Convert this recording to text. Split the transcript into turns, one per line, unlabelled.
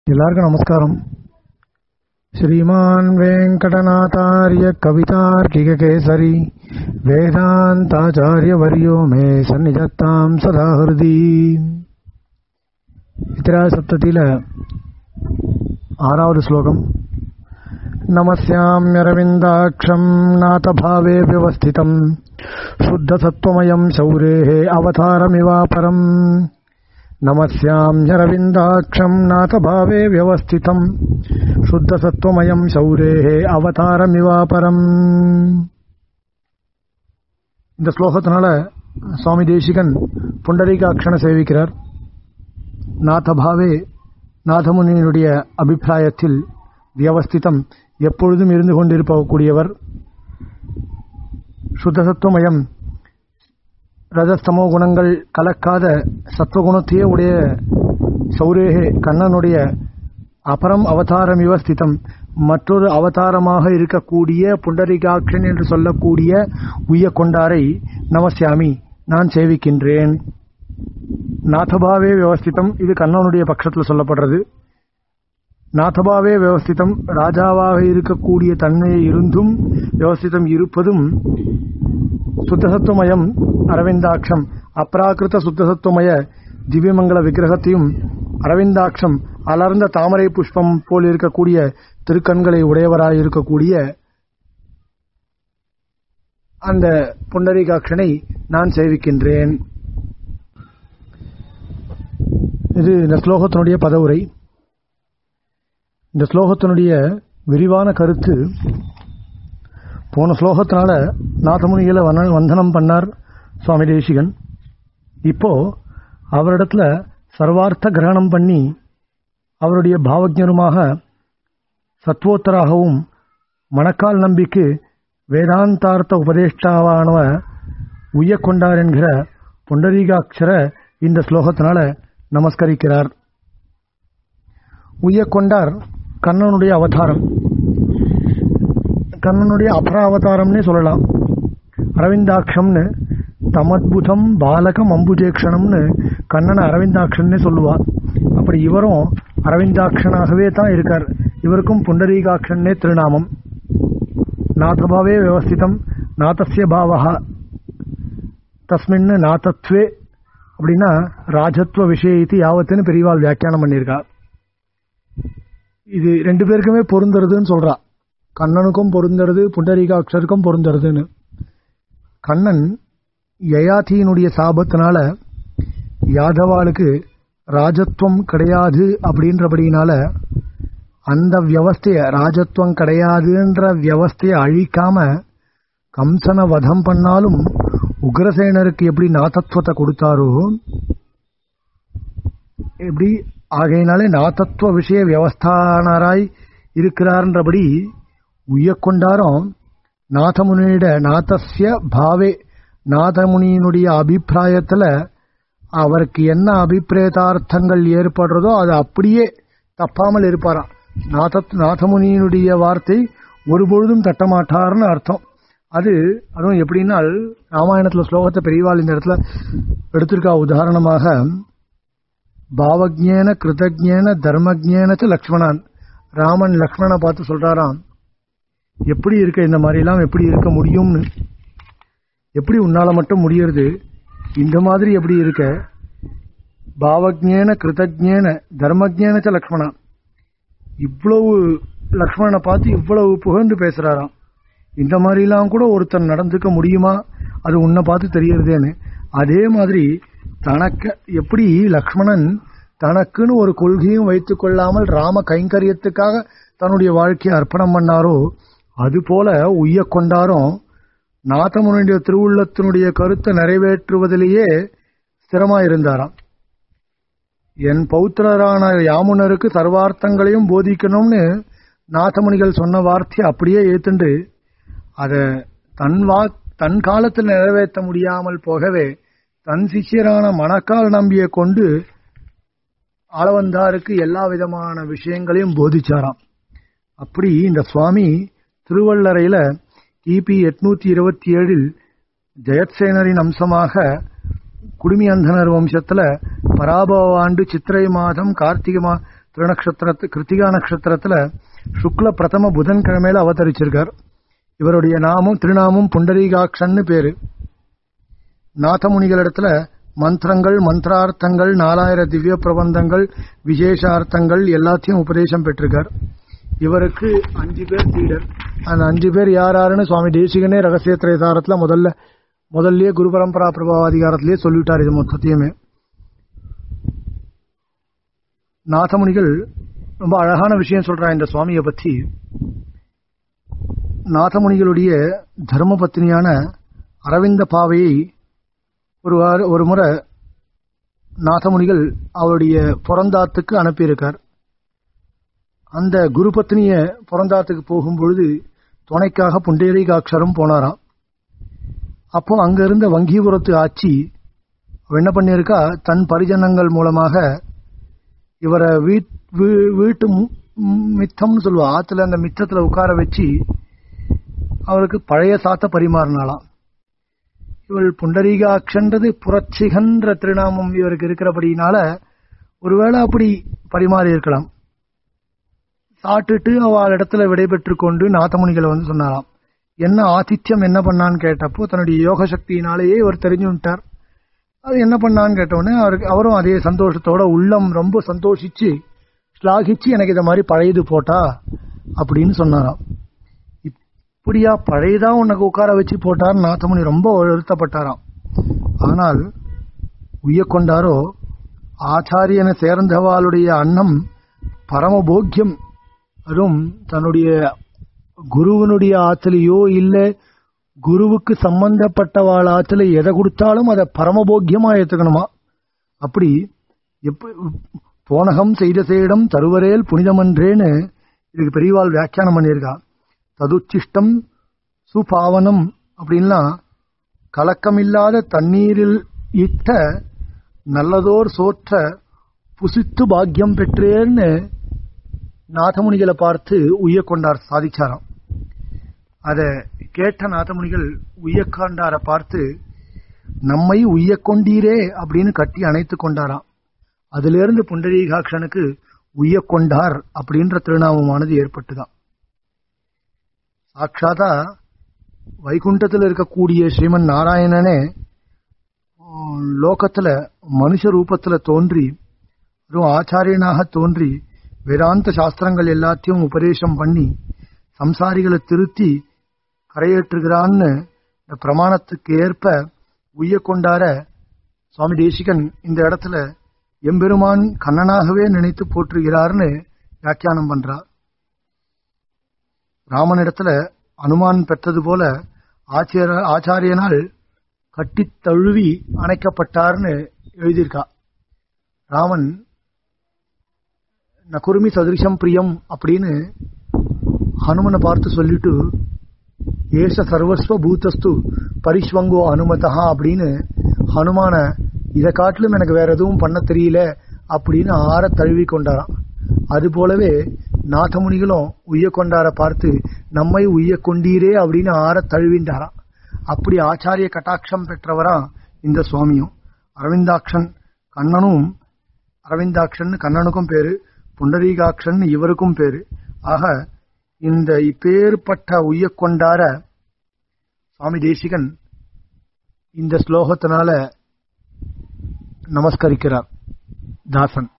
எல்லாருக்கும் நமஸ்காரம் श्रीमान् वेङ्कटनाथार्य कवितार्किककेसरी वेदान्ताचार्यवर्यो मे सन्निधत्ताम् सदा हृदि சப்தத்தில ஆறாவது ஸ்லோகம் नमस्याम्यरविन्दाक्षम् नाथभावे व्यवस्थितम् शुद्धसत्त्वमयम् शौरेः अवतारमिवापरम् नमस्याम्यरविन्दाक्षम् नाथभावे व्यवस्थितम् शुद्धसत्त्वमयम् शौरेः அவதாரமிவாபரம் இந்த ஸ்லோகத்தினால சுவாமி தேசிகன் புண்டரீகாட்சண சேவிக்கிறார் நாதபாவே நாதமுனியினுடைய அபிப்பிராயத்தில் வியவஸ்திதம் எப்பொழுதும் இருந்து கொண்டிருக்கக்கூடியவர் சுத்தசத்துவமயம் ரஜஸ்தமோ குணங்கள் கலக்காத சத்வகுணத்தையே உடைய சௌரேகே கண்ணனுடைய அபரம் அவதாரம் விவஸ்திதம் மற்றொரு அவதாரமாக இருக்கக்கூடிய புண்டரிகாட்சன் என்று சொல்லக்கூடிய உய்ய கொண்டாரை நமஸ்யாமி நான் சேவிக்கின்றேன் நாதபாவே விவஸ்திதம் இது கண்ணனுடைய பட்சத்தில் சொல்லப்படுறது நாதபாவே விவஸ்திதம் ராஜாவாக இருக்கக்கூடிய தன்மையை இருந்தும் விவஸ்திதம் இருப்பதும் சுத்தசத்துவமயம் அரவிந்தாட்சம் அப்ராகிருத சுத்தசத்துவமய திவ்யமங்கல விக்கிரகத்தையும் அரவிந்தாட்சம் அலர்ந்த தாமரை புஷ்பம் போல் இருக்கக்கூடிய திருக்கண்களை உடையவராய் இருக்கக்கூடிய அந்த புண்டரீகாட்சனை நான் சேவிக்கின்றேன் இது இந்த ஸ்லோகத்தினுடைய பதவுரை இந்த ஸ்லோகத்தினுடைய விரிவான கருத்து போன ஸ்லோகத்தினால நாதமுனிகளை வந்தனம் பண்ணார் சுவாமி தேசிகன் இப்போ அவரிடத்துல சர்வார்த்த கிரகணம் பண்ணி அவருடைய பாவஜருமாக சத்வோத்தராகவும் மணக்கால் நம்பிக்கு வேதாந்தார்த்த உபதேஷ்டாவானவ உய்ய கொண்டார் என்கிற புண்டரீகாட்சர இந்த ஸ்லோகத்தினால நமஸ்கரிக்கிறார் உய்ய கொண்டார் கண்ணனுடைய அவதாரம் கண்ணனுடைய அபராவதாரம்னே சொல்லலாம் அரவிந்தாட்சம்னு தமத்புதம் பாலகம் அம்புஜேக்ஷணம்னு கண்ணனை அரவிந்தாட்சன்னே சொல்லுவா அப்படி இவரும் அரவிந்தாட்சனாகவே தான் இருக்கார் இவருக்கும் புண்டரீகாட்சன்னே திருநாமம் நாதபாவே விவஸ்திதம் நாதஸ்ய பாவகா தஸ்மின்னு நாதத்வே அப்படின்னா ராஜத்வ விஷயத்து யாவத்துன்னு பெரியவாள் வியாக்கியானம் பண்ணியிருக்கா இது ரெண்டு பேருக்குமே பொருந்துறதுன்னு சொல்றா கண்ணனுக்கும் பொருந்துறது புண்டரீகாட்சருக்கும் பொருந்துறதுன்னு கண்ணன் யயாதியினுடைய சாபத்தினால யாதவாளுக்கு ராஜத்துவம் கிடையாது அப்படின்றபடினால அந்த வியவஸ்தைய ராஜத்துவம் கிடையாதுன்ற வியவஸ்தைய அழிக்காம கம்சனை வதம் பண்ணாலும் உக்ரசேனருக்கு எப்படி நாதத்துவத்தை கொடுத்தாரோ எப்படி ஆகையினாலே நாதத்துவ விஷய வியவஸ்தானராய் இருக்கிறார்ன்றபடி உய்யக்கொண்டாரும் நாதமுனியிட நாதஸ்ய பாவே நாதமுனியினுடைய அபிப்பிராயத்துல அவருக்கு என்ன அபிப்பிரேதார்த்தங்கள் ஏற்படுறதோ அது அப்படியே தப்பாமல் இருப்பாராம் நாத நாதமுனியினுடைய வார்த்தை ஒருபொழுதும் தட்டமாட்டார்னு அர்த்தம் அது அதுவும் எப்படின்னா ராமாயணத்துல ஸ்லோகத்தை பெரியவாள் இந்த இடத்துல எடுத்திருக்கா உதாரணமாக பாவஜேன கிருதஜேன தர்மஜேனத்து லக்ஷ்மணான் ராமன் லக்ஷ்மணனை பார்த்து சொல்றாராம் எப்படி இருக்க இந்த மாதிரிலாம் எப்படி இருக்க முடியும்னு எப்படி உன்னால மட்டும் முடியறது இந்த மாதிரி எப்படி இருக்க பாவஜேன கிருதஜேன தர்மஜேனச்ச லக்ஷ்மணா இவ்வளவு லக்ஷ்மணனை பார்த்து இவ்வளவு புகழ்ந்து பேசுறாராம் இந்த மாதிரிலாம் கூட ஒருத்தன் நடந்துக்க முடியுமா அது உன்னை பார்த்து தெரியறதேன்னு அதே மாதிரி தனக்கு எப்படி லக்ஷ்மணன் தனக்குன்னு ஒரு கொள்கையும் வைத்துக் கொள்ளாமல் ராம கைங்கரியத்துக்காக தன்னுடைய வாழ்க்கையை அர்ப்பணம் பண்ணாரோ அது போல உய்ய கொண்டாரும் நாதமுனுடைய திருவுள்ளத்தினுடைய கருத்தை நிறைவேற்றுவதிலேயே ஸ்திரமாயிருந்தாராம் என் பௌத்திரரான யாமுனருக்கு சர்வார்த்தங்களையும் போதிக்கணும்னு நாதமுனிகள் சொன்ன வார்த்தையை அப்படியே ஏத்துண்டு அத தன் வா தன் காலத்தில் நிறைவேற்ற முடியாமல் போகவே தன் சிஷியரான மணக்கால் நம்பியை கொண்டு ஆளவந்தாருக்கு எல்லா விதமான விஷயங்களையும் போதிச்சாராம் அப்படி இந்த சுவாமி திருவள்ளரையில கிபி எட்நூத்தி இருபத்தி ஏழில் ஜெயத்சேனரின் அம்சமாக குடுமி அந்தனர் வம்சத்துல பராபவ ஆண்டு சித்திரை மாதம் கார்த்திகை மா திருநக்ஷத்திரத்து கிருத்திகா நட்சத்திரத்துல சுக்ல பிரதம புதன்கிழமையில அவதரிச்சிருக்கார் இவருடைய நாமம் திருநாமம் புண்டரீகாட்சன்னு பேரு நாதமுனிகளிடத்துல மந்திரங்கள் மந்திரார்த்தங்கள் நாலாயிர திவ்ய பிரபந்தங்கள் விசேஷார்த்தங்கள் எல்லாத்தையும் உபதேசம் பெற்றிருக்கார் இவருக்கு அஞ்சு பேர் லீடர் அந்த அஞ்சு பேர் யார் யாருன்னு சுவாமி தேசிகனே ரகசிய திரைசாரத்துல முதல்ல முதல்லயே குரு பரம்பரா பிரபாவாதிகாரத்திலேயே சொல்லிவிட்டார் இது மொத்தத்தையுமே நாதமுனிகள் ரொம்ப அழகான விஷயம் சொல்றான் இந்த சுவாமியை பத்தி நாதமுனிகளுடைய தர்ம பத்னியான அரவிந்த பாவையை ஒரு வார- ஒரு முறை நாதமுனிகள் அவருடைய புறந்தாத்துக்கு அனுப்பியிருக்கார் அந்த குரு பத்னிய புறந்தாத்துக்கு போகும்பொழுது துணைக்காக புண்டேரிகாட்சரம் போனாராம் அப்போ அங்க இருந்த வங்கிபுரத்து ஆட்சி அவ என்ன பண்ணியிருக்கா தன் பரிஜனங்கள் மூலமாக இவரை வீட் வீ- வீட்டு மு- ம், மித்தம்னு சொல்லுவா ஆத்துல அந்த மித்தத்துல உட்கார வச்சு அவருக்கு பழைய சாத்த பரிமாறினாளாம் இவள் புண்டரீகாட்சன்றது புரட்சிகன்ற திருநாமம் இவருக்கு இருக்கிறபடினால ஒருவேளை அப்படி பரிமாறி இருக்கலாம் சாப்பிட்டுட்டு அவள் இடத்துல விடைபெற்று கொண்டு நாதமுனிகளை வந்து சொன்னாராம் என்ன ஆதித்யம் என்ன பண்ணான்னு கேட்டப்போ தன்னுடைய யோக சக்தியினாலேயே இவர் தெரிஞ்சு விட்டார் அது என்ன பண்ணான்னு கேட்டவுடனே அவருக்கு அவரும் அதே சந்தோஷத்தோட உள்ளம் ரொம்ப சந்தோஷிச்சு ஸ்லாகிச்சு எனக்கு இதை மாதிரி பழையது போட்டா அப்படின்னு சொன்னாராம் இப்படியா பழையதா உனக்கு உட்கார வச்சு போட்டார் நாத்தமுனி ரொம்ப வருத்தப்பட்டாராம் ஆனால் உய்ய கொண்டாரோ ஆச்சாரியனை சேர்ந்தவாளுடைய அன்னம் பரமபோக்கியம் அதுவும் தன்னுடைய குருவனுடைய ஆத்திலையோ இல்ல குருவுக்கு சம்பந்தப்பட்டவாள் ஆத்துல எதை கொடுத்தாலும் அதை பரமபோக்கியமா ஏத்துக்கணுமா அப்படி எப்ப போனகம் செய்த சேடம் தருவரேல் புனிதமன்றேன்னு இதுக்கு பெரியவாள் வியாக்கியானம் பண்ணியிருக்கா ததுச்சிஷ்டம் சுபாவனம் அப்படின்லாம் கலக்கமில்லாத தண்ணீரில் இட்ட நல்லதோர் சோற்ற புசித்து பாக்கியம் பெற்றேன்னு நாதமுனிகளை பார்த்து உய்ய கொண்டார் சாதிச்சாராம் அத கேட்ட நாதமுனிகள் உய்யக்காண்டார பார்த்து நம்மை உய்ய கொண்டீரே அப்படின்னு கட்டி அணைத்து கொண்டாராம் அதிலிருந்து புண்டரீகாட்சனுக்கு உய்ய கொண்டார் அப்படின்ற திருநாமமானது ஏற்பட்டுதான் சாட்சாதா வைகுண்டத்தில் இருக்கக்கூடிய ஸ்ரீமன் நாராயணனே உம், லோகத்துல மனுஷ ரூபத்துல தோன்றி ஒரு ஆச்சாரியனாக தோன்றி வேதாந்த சாஸ்திரங்கள் எல்லாத்தையும் உபதேசம் பண்ணி சம்சாரிகளை திருத்தி கரையேற்றுகிறான்னு இந்த பிரமாணத்துக்கு ஏற்ப உய்ய கொண்டார சுவாமி தேசிகன் இந்த இடத்துல எம்பெருமான் கண்ணனாகவே நினைத்து போற்றுகிறார்னு வியாக்கியானம் பண்றார் ராமனிடத்துல அனுமான் பெற்றது போல ஆச்சார ஆச்சாரியனால் கட்டித் தழுவி அணைக்கப்பட்டார்னு எழுதியிருக்கா ராமன் நகுருமி சதிருஷம் பிரியம் அப்படின்னு ஹனுமனை பார்த்து சொல்லிட்டு ஏஷ சர்வஸ்வ பூதஸ்து பரிஷ்வங்கோ அனுமதா அப்படின்னு ஹனுமான இதை காட்டிலும் எனக்கு வேற எதுவும் பண்ண தெரியல அப்படின்னு ஆற தழுவி கொண்டாராம் அது போலவே நாதமுனிகளும் உய்ய கொண்டார பார்த்து நம்மை உய்ய கொண்டீரே அப்படின்னு ஆற தழுவிண்டாராம் அப்படி ஆச்சாரிய கட்டாட்சம் பெற்றவரா இந்த சுவாமியும் அரவிந்தாக்ஷன் கண்ணனும் அரவிந்தாக்ஷன் கண்ணனுக்கும் பேரு புண்டரீகாட்சன் இவருக்கும் பேரு ஆக இந்த இப்பேற்பட்ட உய்ய கொண்டார சுவாமி தேசிகன் இந்த ஸ்லோகத்தினால நமஸ்கரிக்கிறார் தாசன்